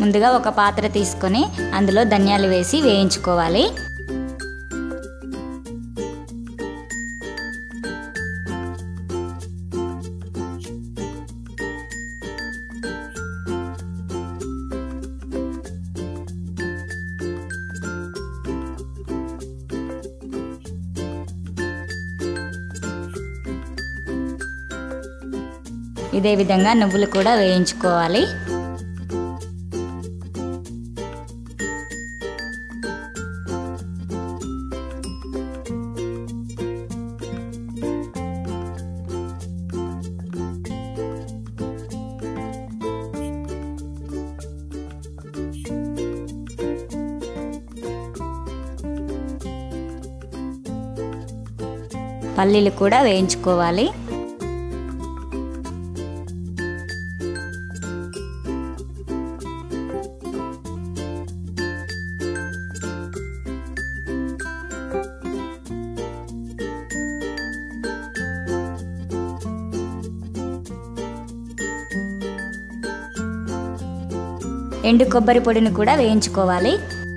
ముందుగా ఒక పాత్ర తీసుకొని అందులో ధనియాలు వేసి వేయించుకోవాలి ఇదే విధంగా నువ్వులు కూడా వేయించుకోవాలి పల్లీలు కూడా వేయించుకోవాలి ఎండు కొబ్బరి పొడిని కూడా వేయించుకోవాలి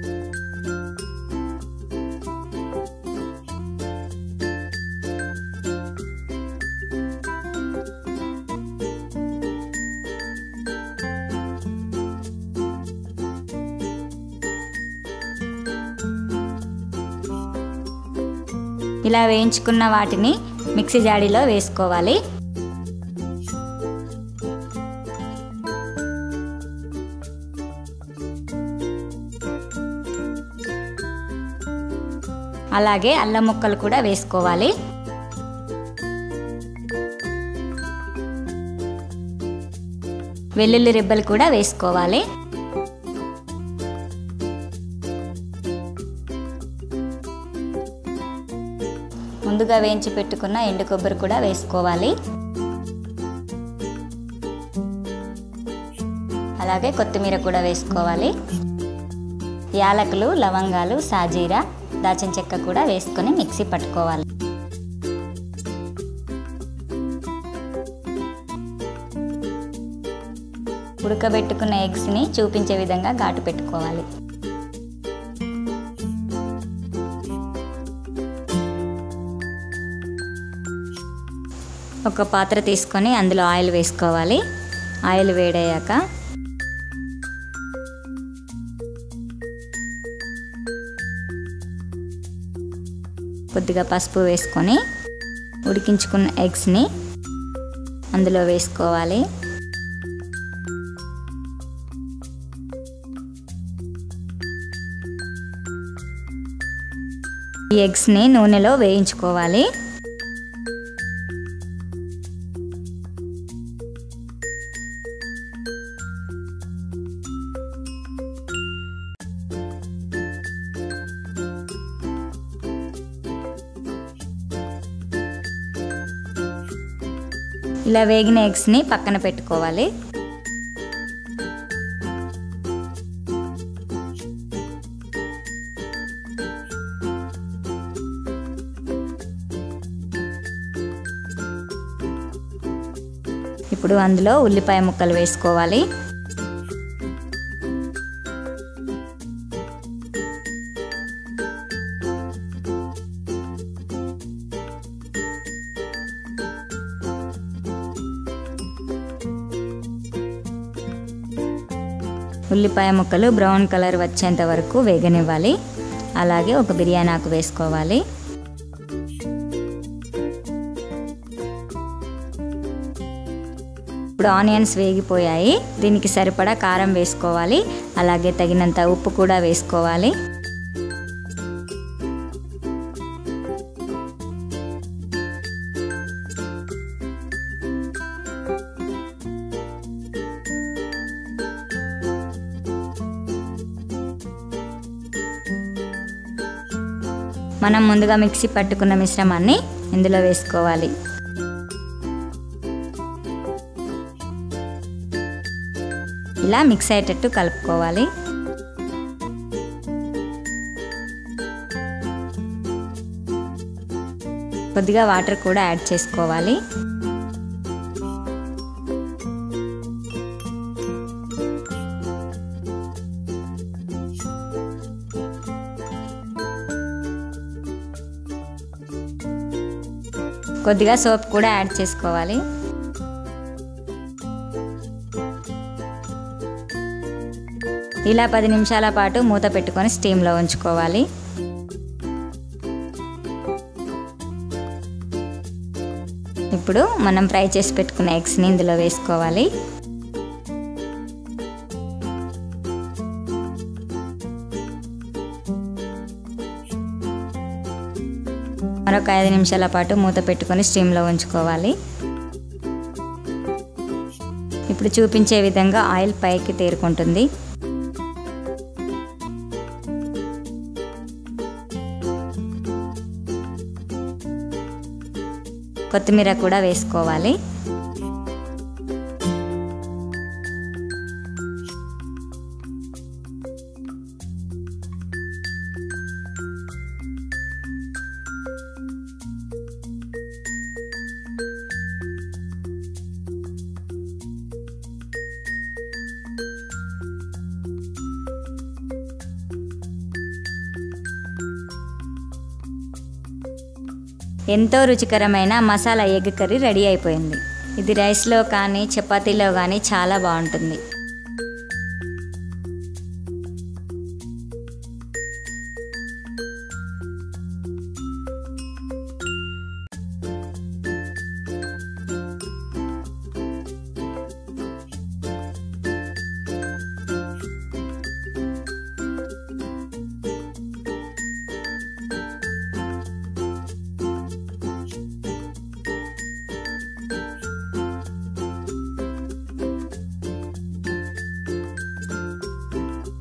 ఇలా వేయించుకున్న వాటిని మిక్సీ జాడీలో వేసుకోవాలి అలాగే అల్లం ముక్కలు కూడా వేసుకోవాలి వెల్లుల్లి రెబ్బలు కూడా వేసుకోవాలి ముందుగా వేయించి పెట్టుకున్న ఎండు కొబ్బరి కూడా వేసుకోవాలి అలాగే కొత్తిమీర కూడా వేసుకోవాలి యాలకులు లవంగాలు సాజీరా దాచిన చెక్క కూడా వేసుకొని మిక్సీ పట్టుకోవాలి ఉడకబెట్టుకున్న ఎగ్స్ని చూపించే విధంగా ఘాటు పెట్టుకోవాలి ఒక పాత్ర తీసుకొని అందులో ఆయిల్ వేసుకోవాలి ఆయిల్ వేడయ్యాక కొద్దిగా పసుపు వేసుకొని ఉడికించుకున్న ఎగ్స్ని అందులో వేసుకోవాలి ఈ ఎగ్స్ని నూనెలో వేయించుకోవాలి ఇలా వేగిన ఎగ్స్ని పక్కన పెట్టుకోవాలి ఇప్పుడు అందులో ఉల్లిపాయ ముక్కలు వేసుకోవాలి ఉల్లిపాయ ముక్కలు బ్రౌన్ కలర్ వచ్చేంత వరకు వేగనివ్వాలి అలాగే ఒక బిర్యానీ ఆకు వేసుకోవాలి ఇప్పుడు ఆనియన్స్ వేగిపోయాయి దీనికి సరిపడా కారం వేసుకోవాలి అలాగే తగినంత ఉప్పు కూడా వేసుకోవాలి మనం ముందుగా మిక్సీ పట్టుకున్న మిశ్రమాన్ని ఇందులో వేసుకోవాలి ఇలా మిక్స్ అయ్యేటట్టు కలుపుకోవాలి కొద్దిగా వాటర్ కూడా యాడ్ చేసుకోవాలి కొద్దిగా సోప్ కూడా యాడ్ చేసుకోవాలి ఇలా పది నిమిషాల పాటు మూత పెట్టుకొని స్టీమ్లో ఉంచుకోవాలి ఇప్పుడు మనం ఫ్రై చేసి పెట్టుకున్న ఎగ్స్ని ఇందులో వేసుకోవాలి మరొక ఐదు నిమిషాల పాటు మూత పెట్టుకొని స్టీమ్లో ఉంచుకోవాలి ఇప్పుడు చూపించే విధంగా ఆయిల్ పైకి తేరుకుంటుంది కొత్తిమీర కూడా వేసుకోవాలి ఎంతో రుచికరమైన మసాలా ఎగ్ కర్రీ రెడీ అయిపోయింది ఇది రైస్లో కానీ చపాతీలో కానీ చాలా బాగుంటుంది